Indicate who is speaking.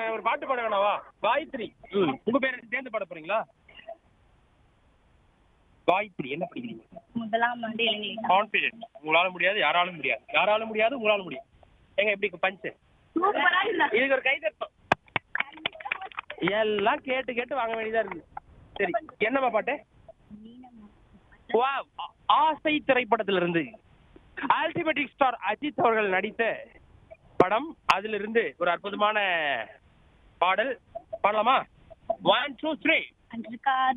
Speaker 1: ஒரு பாட்டு பாட வேணாவா காயத்ரி ம் உங்க பேர் என்ன? சேர்ந்து பாட போறீங்களா காயத்ரி என்ன படிக்கிறீங்க
Speaker 2: முதலாம் ஆண்டு இளங்கலை
Speaker 1: கான்பிடென்ட் உங்களால முடியாது யாராலும் முடியாது யாரால முடியாது உங்களால முடியும் எங்க எப்படி பஞ்சு
Speaker 2: சூப்பரா இருந்தா
Speaker 1: இதுக்கு ஒரு கை தட்டம் எல்லாம் கேட்டு கேட்டு வாங்க வேண்டியதா இருக்கு சரி என்னம்மா பாட்டு Wow, ஆ- ஆசை திரைப்படத்திலிருந்து ஆல்டிமேட்டிக் ஸ்டார் அஜித் அவர்கள் நடித்த படம் அதிலிருந்து ஒரு அற்புதமான பாடல் பாடலாமா ஒன் டூ த்ரீ
Speaker 2: அன்று காதல்